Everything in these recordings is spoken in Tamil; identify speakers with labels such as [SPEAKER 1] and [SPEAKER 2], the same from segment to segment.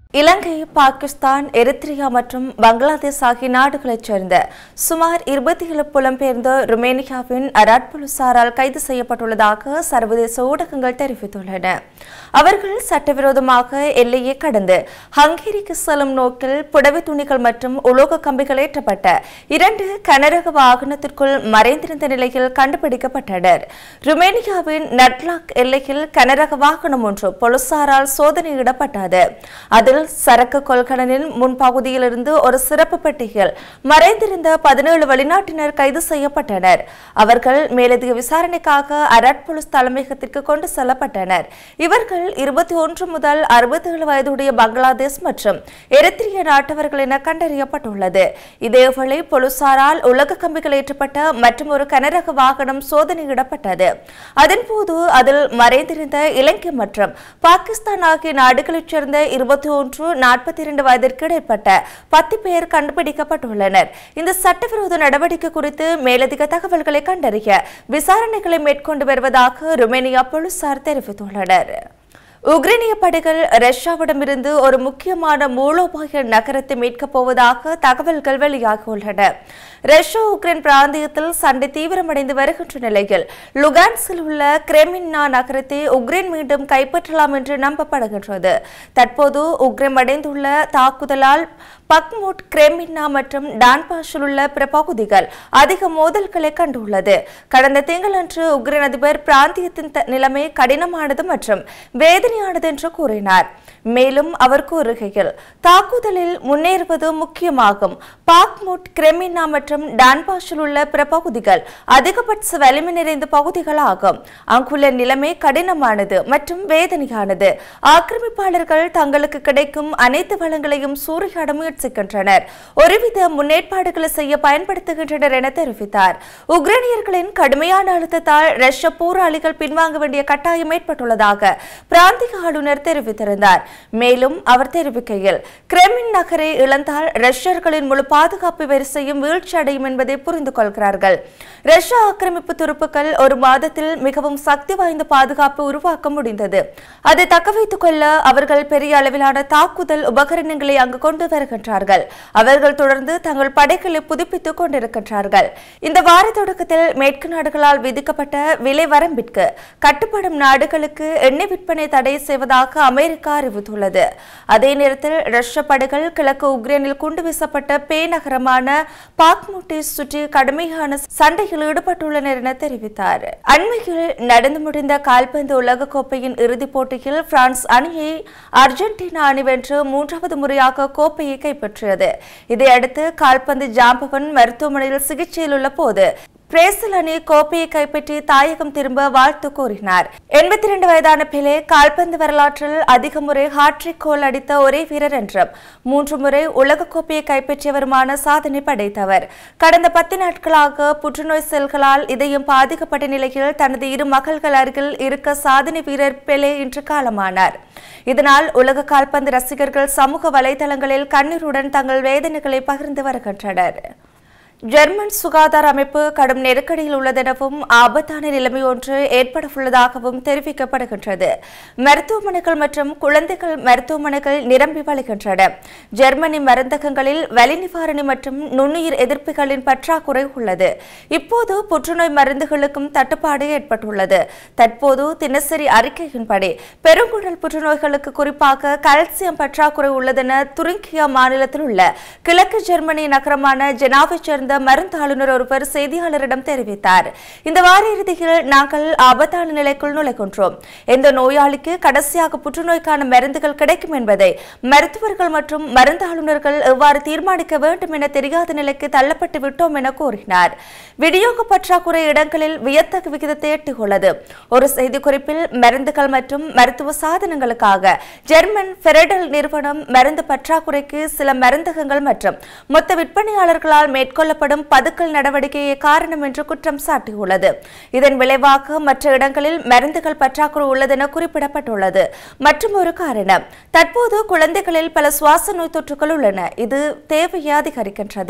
[SPEAKER 1] இலங்கை பாகிஸ்தான் எரித்ரியா மற்றும் பங்களாதேஷ் ஆகிய நாடுகளைச் சேர்ந்த சுமார் இருபத்தி ஏழு புலம்பெயர்ந்த ருமேனியாவின் அராட் போலீசாரால் கைது செய்யப்பட்டுள்ளதாக சர்வதேச ஊடகங்கள் தெரிவித்துள்ளன அவர்கள் சட்டவிரோதமாக எல்லையை கடந்து ஹங்கேரிக்கு செல்லும் நோக்கில் புடவை துணிகள் மற்றும் உலோக கம்பிகள் ஏற்றப்பட்ட இரண்டு கனரக வாகனத்திற்குள் மறைந்திருந்த நிலையில் கண்டுபிடிக்கப்பட்டனர் ருமேனியாவின் நட்லாக் எல்லையில் கனரக வாகனம் ஒன்று போலீசாரால் சோதனையிடப்பட்டது அதில் சரக்கு கொள்கலனின் முன்பகுதியில் இருந்து ஒரு சிறப்பு பெட்டியில் மறைந்திருந்த பதினேழு வெளிநாட்டினர் கைது செய்யப்பட்டனர் அவர்கள் மேலதிக விசாரணைக்காக அரட் போலீஸ் தலைமையகத்திற்கு கொண்டு செல்லப்பட்டனர் இவர்கள் இருபத்தி ஒன்று முதல் அறுபத்தேழு வயதுடைய பங்களாதேஷ் மற்றும் எரித்திரிய நாட்டவர்கள் என கண்டறியப்பட்டுள்ளது இதேவேளை போலீசாரால் உலக கம்பிகள் ஏற்றப்பட்ட மற்றும் ஒரு கனரக வாகனம் சோதனையிடப்பட்டது அதன்போது அதில் மறைந்திருந்த இலங்கை மற்றும் பாகிஸ்தான் ஆகிய நாடுகளைச் சேர்ந்த இருபத்தி ஒன்று நாற்பத்தி இரண்டு வயதிற்கு இடைப்பட்ட பத்து பேர் கண்டுபிடிக்கப்பட்டுள்ளனர் இந்த சட்டவிரோத நடவடிக்கை குறித்து மேலதிக தகவல்களை கண்டறிய விசாரணைகளை மேற்கொண்டு வருவதாக ருமேனியா போலீசார் தெரிவித்துள்ளனர் உக்ரைனிய படைகள் ரஷ்யாவிடமிருந்து ஒரு முக்கியமான மூலோபாய நகரத்தை மீட்கப் போவதாக தகவல்கள் வெளியாகியுள்ளன ரஷ்யா உக்ரைன் பிராந்தியத்தில் சண்டை தீவிரமடைந்து வருகின்ற நிலையில் லுகான்ஸில் உள்ள கிரெமின்னா நகரத்தை உக்ரைன் மீண்டும் கைப்பற்றலாம் என்று நம்பப்படுகின்றது தற்போது உக்ரைன் அடைந்துள்ள தாக்குதலால் பக்முட் கிரெமின்னா மற்றும் டான்பாஷில் உள்ள பிற பகுதிகள் அதிக மோதல்களை கண்டுள்ளது கடந்த திங்களன்று உக்ரைன் அதிபர் பிராந்தியத்தின் த- நிலைமை கடினமானது மற்றும் வேதனையானது என்று கூறினார் மேலும் அவர் கூறுகையில் தாக்குதலில் முன்னேறுவது முக்கியமாகும் பாக்முட் கிரெமின்னா மற்றும் டான்பாஷில் உள்ள பிற பகுதிகள் அதிகபட்ச வலிமை நிறைந்த பகுதிகளாகும் அங்குள்ள நிலைமை கடினமானது மற்றும் வேதனையானது ஆக்கிரமிப்பாளர்கள் தங்களுக்கு கிடைக்கும் அனைத்து வளங்களையும் சூறையாட முயற்சிக்கின்றனர் ஒருவித முன்னேற்பாடுகளை செய்ய பயன்படுத்துகின்றனர் என தெரிவித்தார் உக்ரைனியர்களின் கடுமையான அழுத்தத்தால் ரஷ்ய போராளிகள் பின்வாங்க வேண்டிய கட்டாயம் ஏற்பட்டுள்ளதாக பிராந்திய ஆளுநர் தெரிவித்திருந்தார் மேலும் அவர் தெரிவிக்கையில் கிரெமின் நகரை இழந்தால் ரஷ்யர்களின் முழு பாதுகாப்பு வரிசையும் வீழ்ச்சி அடையும் என்பதை புரிந்து கொள்கிறார்கள் ரஷ்ய ஆக்கிரமிப்பு துருப்புக்கள் ஒரு மாதத்தில் மிகவும் சக்தி வாய்ந்த பாதுகாப்பு உருவாக்க முடிந்தது அதை தக்க வைத்துக் கொள்ள அவர்கள் பெரிய அளவிலான தாக்குதல் உபகரணங்களை அங்கு கொண்டு வருகின்றார்கள் அவர்கள் தொடர்ந்து தங்கள் படைகளை புதுப்பித்துக் கொண்டிருக்கின்றார்கள் இந்த வார தொடக்கத்தில் மேற்கு நாடுகளால் விதிக்கப்பட்ட விலை வரம்பிற்கு கட்டுப்படும் நாடுகளுக்கு எண்ணெய் விற்பனை தடை செய்வதாக அமெரிக்கா அறிவித்துள்ளது அதே நேரத்தில் ரஷ்ய படைகள் கிழக்கு உக்ரைனில் குண்டு வீசப்பட்ட பே நகரமான பாக்முட்டை சுற்றி கடுமையான சண்டையில் ஈடுபட்டுள்ளனர் என தெரிவித்தார் அண்மையில் நடந்து முடிந்த கால்பந்து உலகக்கோப்பையின் இறுதிப் போட்டியில் பிரான்ஸ் அணியை அர்ஜென்டினா அணி வென்று மூன்றாவது முறையாக கோப்பையை கைப்பற்றியது இதையடுத்து கால்பந்து ஜாம்பவன் மருத்துவமனையில் சிகிச்சையில் உள்ள போது பிரேசில் அணி கோப்பையை கைப்பற்றி தாயகம் திரும்ப வாழ்த்து கூறினார் எண்பத்தி இரண்டு வயதான பெலே கால்பந்து வரலாற்றில் அதிக முறை ஹாட்ரிக் கோல் அடித்த ஒரே வீரர் என்றும் மூன்று முறை உலகக்கோப்பையை கைப்பற்றியவருமான சாதனை படைத்தவர் கடந்த பத்து நாட்களாக புற்றுநோய் செல்களால் இதயம் பாதிக்கப்பட்ட நிலையில் தனது இரு மகள்கள் அருகில் இருக்க சாதனை வீரர் பெலே இன்று காலமானார் இதனால் உலக கால்பந்து ரசிகர்கள் சமூக வலைதளங்களில் கண்ணீருடன் தங்கள் வேதனைகளை பகிர்ந்து வருகின்றனர் ஜெர்மன் சுகாதார அமைப்பு கடும் நெருக்கடியில் உள்ளதெனவும் ஆபத்தான நிலைமை ஒன்று ஏற்பட உள்ளதாகவும் தெரிவிக்கப்படுகின்றது மருத்துவமனைகள் மற்றும் குழந்தைகள் மருத்துவமனைகள் நிரம்பி வழிகின்றன ஜெர்மனி மருந்தகங்களில் வலி நிவாரணி மற்றும் நுண்ணுயிர் எதிர்ப்பிகளின் பற்றாக்குறை உள்ளது இப்போது புற்றுநோய் மருந்துகளுக்கும் தட்டுப்பாடு ஏற்பட்டுள்ளது தற்போது தினசரி அறிக்கையின்படி பெருங்குடல் புற்றுநோய்களுக்கு குறிப்பாக கால்சியம் பற்றாக்குறை உள்ளதென துருக்கியா மாநிலத்தில் உள்ள கிழக்கு ஜெர்மனி நகரமான ஜெனாவைச் சேர்ந்த மருந்தாளுநர் ஒருவர் செய்தியாளரிடம் தெரிவித்தார் இந்த வார இறுதியில் நாங்கள் ஆபத்தான நிலைக்குள் நுழைகின்றோம் எந்த நோயாளிக்கு கடைசியாக புற்றுநோய்க்கான மருந்துகள் கிடைக்கும் என்பதை மருத்துவர்கள் மற்றும் மருந்தாளுநர்கள் எவ்வாறு தீர்மானிக்க வேண்டும் என தெரியாத நிலைக்கு தள்ளப்பட்டு விட்டோம் என கூறினார் விநியோக பற்றாக்குறை இடங்களில் வியத்தகு விகிதத்தை எட்டியுள்ளது ஒரு செய்திக்குறிப்பில் மருந்துகள் மற்றும் மருத்துவ சாதனங்களுக்காக ஜெர்மன் ஃபெரடல் நிறுவனம் மருந்து பற்றாக்குறைக்கு சில மருந்தகங்கள் மற்றும் மொத்த விற்பனையாளர்களால் மேற்கொள்ளப்படும் பதுக்கல் நடவடிக்கையே காரணம் என்று குற்றம் சாட்டியுள்ளது இதன் விளைவாக மற்ற இடங்களில் மருந்துகள் பற்றாக்குறை உள்ளதென குறிப்பிடப்பட்டுள்ளது மற்றும் ஒரு காரணம் தற்போது குழந்தைகளில் பல சுவாச நோய் தொற்றுகள் உள்ளன இது தேவையை அதிகரிக்கின்றது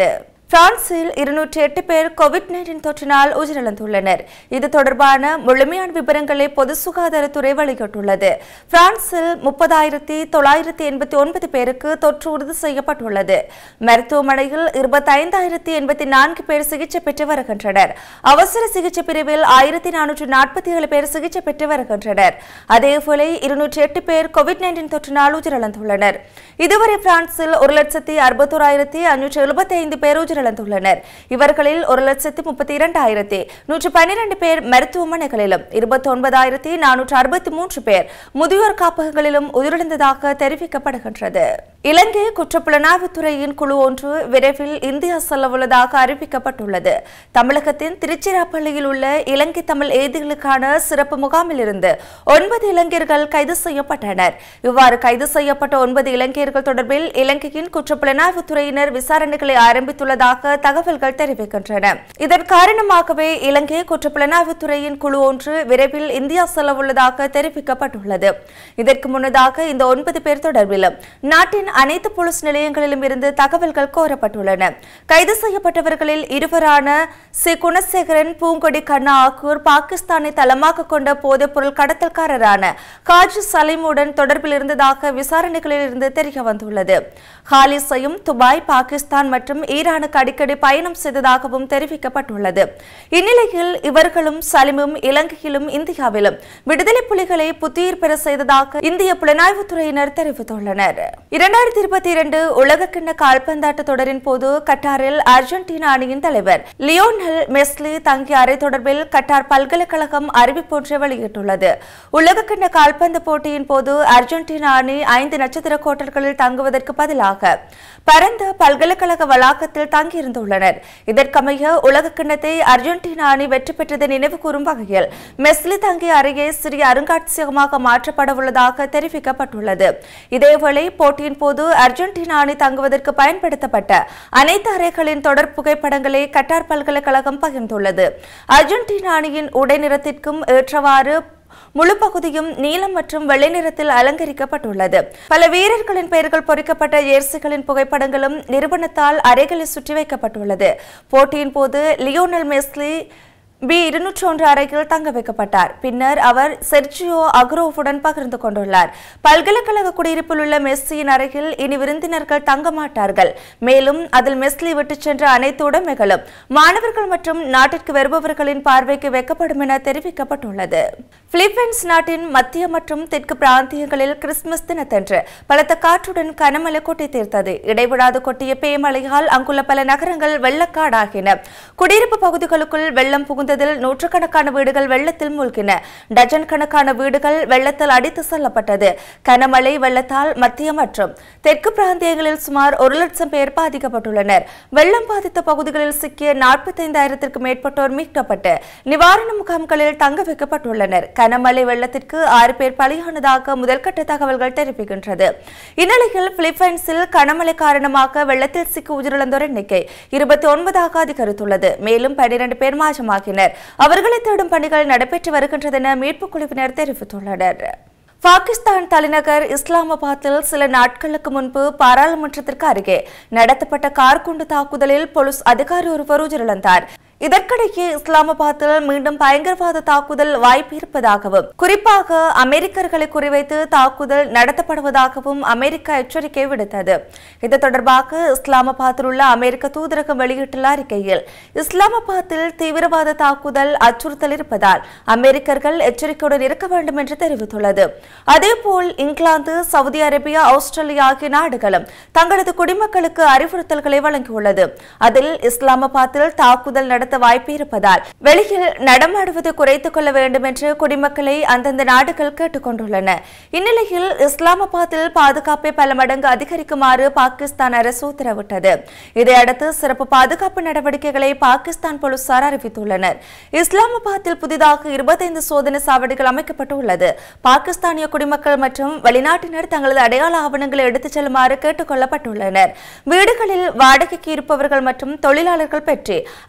[SPEAKER 1] பிரான்சில் இருநூற்றி எட்டு பேர் கோவிட் நைன்டீன் தொற்றினால் உயிரிழந்துள்ளனர் இது தொடர்பான முழுமையான விவரங்களை பொது சுகாதாரத்துறை வெளியிட்டுள்ளது பிரான்சில் முப்பதாயிரத்தி தொள்ளாயிரத்தி எண்பத்தி ஒன்பது பேருக்கு தொற்று உறுதி செய்யப்பட்டுள்ளது மருத்துவமனையில் இருபத்தைந்தாயிரத்தி எண்பத்தி நான்கு பேர் சிகிச்சை பெற்று வருகின்றனர் அவசர சிகிச்சை பிரிவில் ஆயிரத்தி நானூற்று நாற்பத்தி ஏழு பேர் சிகிச்சை பெற்று வருகின்றனர் அதேபோல இருநூற்றி எட்டு பேர் கோவிட் நைன்டீன் தொற்றினால் உயிரிழந்துள்ளனர் இதுவரை பிரான்சில் ஒரு லட்சத்தி அறுபத்தோராயிரத்தி அஞ்சூற்று எழுபத்தி ஐந்து பேர் உயிரிழந்துள்ளனர் இவர்களில் ஒரு லட்சத்தி முப்பத்தி இரண்டாயிரத்தி நூற்று பன்னிரண்டு பேர் மருத்துவமனைகளிலும் இருபத்தி ஒன்பதாயிரத்தி நானூற்று அறுபத்தி மூன்று பேர் முதியோர் காப்பகங்களிலும் உயிரிழந்ததாக தெரிவிக்கப்படுகின்றது இலங்கை குற்றப்புலனாய்வுத்துறையின் குழு ஒன்று விரைவில் இந்தியா செல்லவுள்ளதாக அறிவிக்கப்பட்டுள்ளது தமிழகத்தின் திருச்சிராப்பள்ளியில் உள்ள இலங்கை தமிழ் எய்திகளுக்கான சிறப்பு முகாமிலிருந்து ஒன்பது இளைஞர்கள் கைது செய்யப்பட்டனர் இவ்வாறு கைது செய்யப்பட்ட ஒன்பது இளைஞர்கள் தொடர்பில் இலங்கையின் குற்றப்புலனாய்வுத்துறையினர் விசாரணைகளை ஆரம்பித்துள்ளதாக தகவல்கள் தெரிவிக்கின்றன இதன் காரணமாகவே இலங்கை குற்றப்புலனாய்வுத்துறையின் குழு ஒன்று விரைவில் இந்தியா செல்லவுள்ளதாக தெரிவிக்கப்பட்டுள்ளது இதற்கு முன்னதாக இந்த ஒன்பது பேர் தொடர்பிலும் நாட்டின் அனைத்து போலீஸ் நிலையங்களிலும் இருந்து தகவல்கள் கோரப்பட்டுள்ளன கைது செய்யப்பட்டவர்களில் இருவரான சி குணசேகரன் பூங்கொடி கண்ணா ஆகியோர் பாகிஸ்தானை தளமாக கொண்ட போதைப்பொருள் கடத்தல்காரரான காஜி சலீமுடன் தொடர்பில் இருந்ததாக விசாரணைகளில் இருந்து தெரிய வந்துள்ளது ஹாலிஸையும் துபாய் பாகிஸ்தான் மற்றும் ஈரானுக்கு அடிக்கடி பயணம் செய்ததாகவும் தெரிவிக்கப்பட்டுள்ளது இந்நிலையில் இவர்களும் சலிமும் இலங்கையிலும் இந்தியாவிலும் விடுதலை புலிகளை புத்துயிர் பெற செய்ததாக இந்திய புலனாய்வுத்துறையினர் தெரிவித்துள்ளனர் இரண்டாயிரத்தி இருபத்தி இரண்டு உலகக்கிண்ண கால்பந்தாட்ட தொடரின் போது கட்டாரில் அர்ஜென்டினா அணியின் தலைவர் லியோனல் மெஸ்லி தங்கிய அறை தொடர்பில் கட்டார் பல்கலைக்கழகம் அறிவிப்பு ஒன்றை வெளியிட்டுள்ளது உலகக்கிண்ண கால்பந்து போட்டியின் போது அர்ஜென்டினா அணி ஐந்து நட்சத்திர கோட்டல்களில் தங்குவதற்கு பதிலாக பரந்த பல்கலைக்கழக வளாகத்தில் தங்கியிருந்துள்ளனர் இதற்கமைய உலக கிண்ணத்தை அர்ஜென்டினா அணி வெற்றி பெற்றதை நினைவு கூறும் வகையில் மெஸ்லி தங்கிய அறையை சிறிய அருங்காட்சியகமாக மாற்றப்பட உள்ளதாக தெரிவிக்கப்பட்டுள்ளது இதேவேளை போட்டியின் போது அர்ஜென்டினா அணி தங்குவதற்கு பயன்படுத்தப்பட்ட அனைத்து அறைகளின் தொடர் புகைப்படங்களை கட்டார் பல்கலைக்கழகம் பகிர்ந்துள்ளது அர்ஜென்டினா அணியின் உடை நிறத்திற்கும் ஏற்றவாறு முழு பகுதியும் நீலம் மற்றும் வெள்ளை நிறத்தில் அலங்கரிக்கப்பட்டுள்ளது பல வீரர்களின் பெயர்கள் பொறிக்கப்பட்ட ஜெர்சிகளின் புகைப்படங்களும் நிறுவனத்தால் அறைகளில் சுற்றி வைக்கப்பட்டுள்ளது போட்டியின் போது லியோனல் மெஸ்லி பி இருநூற்றி ஒன்று அறையில் தங்க வைக்கப்பட்டார் பின்னர் அவர் செர்ஜியோ அக்ரோவுடன் பகிர்ந்து கொண்டுள்ளார் பல்கலைக்கழக குடியிருப்பில் உள்ள மெஸ்ஸியின் அறையில் இனி விருந்தினர்கள் தங்க மாட்டார்கள் மேலும் அதில் மெஸ்லி விட்டுச் சென்ற அனைத்து உடைமைகளும் மாணவர்கள் மற்றும் நாட்டிற்கு வருபவர்களின் பார்வைக்கு வைக்கப்படும் என தெரிவிக்கப்பட்டுள்ளது பிலிப்பைன்ஸ் நாட்டின் மத்திய மற்றும் தெற்கு பிராந்தியங்களில் கிறிஸ்துமஸ் தினத்தன்று பலத்த காற்றுடன் கனமழை கொட்டி தீர்த்தது இடைவிடாது கொட்டிய பேமழையால் அங்குள்ள பல நகரங்கள் வெள்ளக்காடாகின குடியிருப்பு பகுதிகளுக்குள் வெள்ளம் புகுந்ததில் நூற்றுக்கணக்கான வீடுகள் வெள்ளத்தில் மூழ்கின டஜன் கணக்கான வீடுகள் வெள்ளத்தில் அடித்து செல்லப்பட்டது கனமழை வெள்ளத்தால் மத்திய மற்றும் தெற்கு பிராந்தியங்களில் சுமார் ஒரு லட்சம் பேர் பாதிக்கப்பட்டுள்ளனர் வெள்ளம் பாதித்த பகுதிகளில் சிக்கிய நாற்பத்தைந்தாயிரத்திற்கும் மேற்பட்டோர் மீட்கப்பட்டு நிவாரண முகாம்களில் தங்க வைக்கப்பட்டுள்ளனர் கனமழை வெள்ளத்திற்கு ஆறு பேர் பலியானதாக முதல்கட்ட தகவல்கள் தெரிவிக்கின்றது இந்நிலையில் பிலிப்பைன்ஸில் கனமழை காரணமாக வெள்ளத்தில் சிக்கி உயிரிழந்தோர் எண்ணிக்கை இருபத்தி ஒன்பதாக அதிகரித்துள்ளது மேலும் பனிரெண்டு பேர் மாற்றமாகினர் அவர்களை தேடும் பணிகள் நடைபெற்று வருகின்றது என மீட்புக் குழுவினர் தெரிவித்துள்ளனர் பாகிஸ்தான் தலைநகர் இஸ்லாமாபாத்தில் சில நாட்களுக்கு முன்பு பாராளுமன்றத்திற்கு அருகே நடத்தப்பட்ட கார் குண்டு தாக்குதலில் போலீஸ் அதிகாரி ஒருவர் உயிரிழந்தார் இதற்கிடையே இஸ்லாமாபாத்தில் மீண்டும் பயங்கரவாத தாக்குதல் வாய்ப்பு இருப்பதாகவும் குறிப்பாக அமெரிக்கர்களை குறிவைத்து தாக்குதல் நடத்தப்படுவதாகவும் அமெரிக்கா எச்சரிக்கை விடுத்தது இது தொடர்பாக இஸ்லாமாபாத்தில் உள்ள அமெரிக்க தூதரகம் வெளியிட்டுள்ள அறிக்கையில் இஸ்லாமாபாத்தில் தீவிரவாத தாக்குதல் அச்சுறுத்தல் இருப்பதால் அமெரிக்கர்கள் எச்சரிக்கையுடன் இருக்க வேண்டும் என்று தெரிவித்துள்ளது அதேபோல் இங்கிலாந்து சவுதி அரேபியா ஆஸ்திரேலியா ஆகிய நாடுகளும் தங்களது குடிமக்களுக்கு அறிவுறுத்தல்களை வழங்கியுள்ளது அதில் இஸ்லாமாபாத்தில் தாக்குதல் நடத்த வாய்ப்பு இருப்பதால் வெளியில் நடமாடுவதை குறைத்துக் கொள்ள வேண்டும் என்று குடிமக்களை அந்தந்த நாடுகள் கேட்டுக் கொண்டுள்ளன இந்நிலையில் இஸ்லாமாபாத்தில் பாதுகாப்பை பல மடங்கு அதிகரிக்குமாறு பாகிஸ்தான் அரசு உத்தரவிட்டது இதையடுத்து சிறப்பு பாதுகாப்பு நடவடிக்கைகளை பாகிஸ்தான் போலீசார் அறிவித்துள்ளனர் இஸ்லாமாபாத்தில் புதிதாக இருபத்தைந்து சோதனை சாவடிகள் அமைக்கப்பட்டுள்ளது பாகிஸ்தானிய குடிமக்கள் மற்றும் வெளிநாட்டினர் தங்களது அடையாள ஆவணங்களை எடுத்துச் செல்லுமாறு கேட்டுக் கொள்ளப்பட்டுள்ளனர் வீடுகளில் வாடகைக்கு இருப்பவர்கள் மற்றும் தொழிலாளர்கள் பற்றி அருகில் உள்ள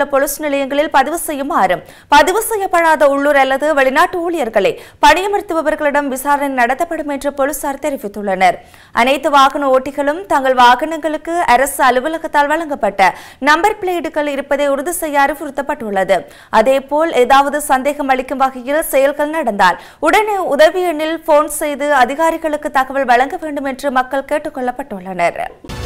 [SPEAKER 1] போலீஸ் நிலையங்களில் பதிவு செய்யுமாறும் பதிவு செய்யப்படாத உள்ளூர் அல்லது வெளிநாட்டு ஊழியர்களை பணியமர்த்துபவர்களிடம் விசாரணை நடத்தப்படும் என்று போலீசார் தெரிவித்துள்ளனர் அனைத்து வாகன ஓட்டிகளும் தங்கள் வாகனங்களுக்கு அரசு அலுவலகத்தால் வழங்கப்பட்ட நம்பர் பிளேடுகள் இருப்பதை உறுதி செய்ய அறிவுறுத்தப்பட்டுள்ளது அதேபோல் ஏதாவது சந்தேகம் அளிக்கும் வகையில் செயல்கள் நடந்தால் உடனே உதவி எண்ணில் போன் செய்து அதிகாரிகளுக்கு தகவல் வழங்க வேண்டும் என்று மக்கள் கேட்டுக் கொள்ளப்பட்டுள்ளனர்